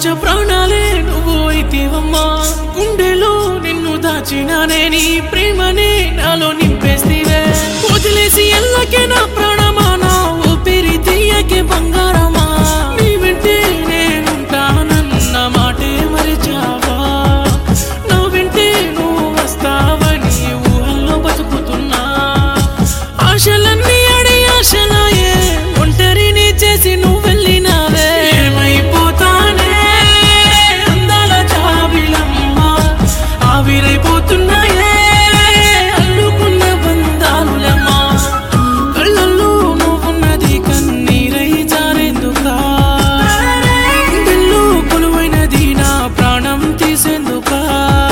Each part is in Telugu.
పంచ ప్రాణాలే నువ్వు అయితేవమ్మా గుండెలో నిన్ను దాచినానే నీ ప్రేమనే నాలో నింపేస్తివే వదిలేసి ఎల్లకే నా ప్రాణమా నా ఊపిరి తీయకే బంగారమా నీ వెంటే నేనుంటానన్న మాటే మరిచావా నా వెంటే నువ్వు వస్తావని ఊహల్లో బతుకుతున్నా ఆశలన్నీ అడి ఆశలాయే ఒంటరిని చేసి నువ్వు వెళ్ళినావే ఏమైపోతానే అందాల జాబిలమ్మ ఆవిరైపోతున్నాయే అల్లుకున్న బంధాలులమ్మా కళ్ళల్లో నువ్వున్నది కన్నీరై జారేందుకా గుండెల్లో కొలువైనది నా ప్రాణం తీసేందుకా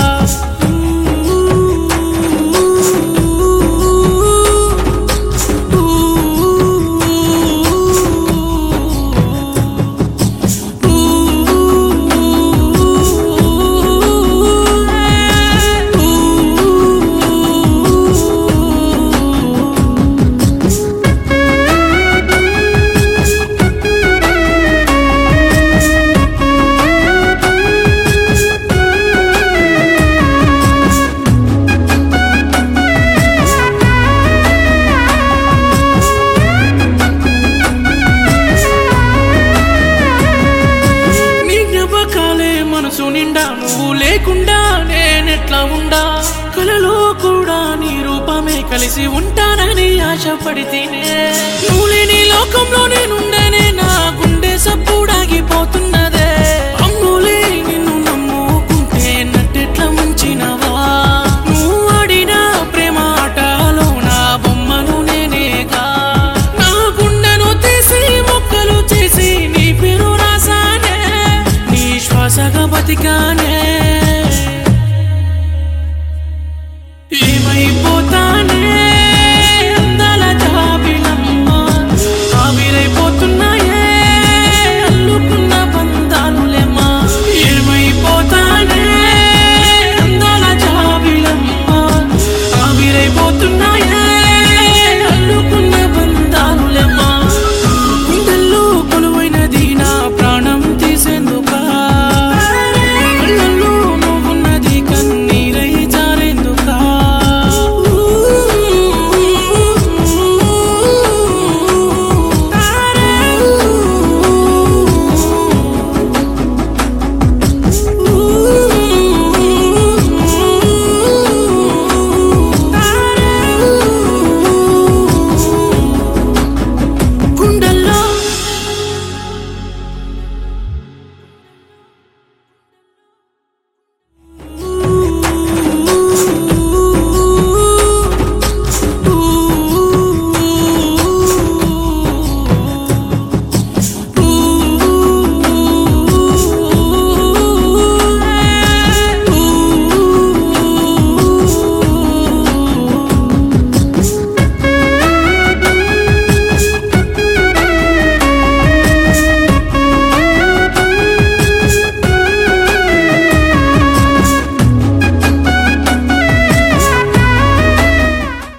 నీ జ్ఞాపకాలే మనసు నిండా నువ్వు లేకుండా నేనెట్లా ఉండా కలలో కూడా నీ రూపమే కలిసి ఉంటానని ఆశపడితేనే నువ్వు లేని లోకంలో నేనుండనే నా గుండె సప్పుడాగిపోతున్నదే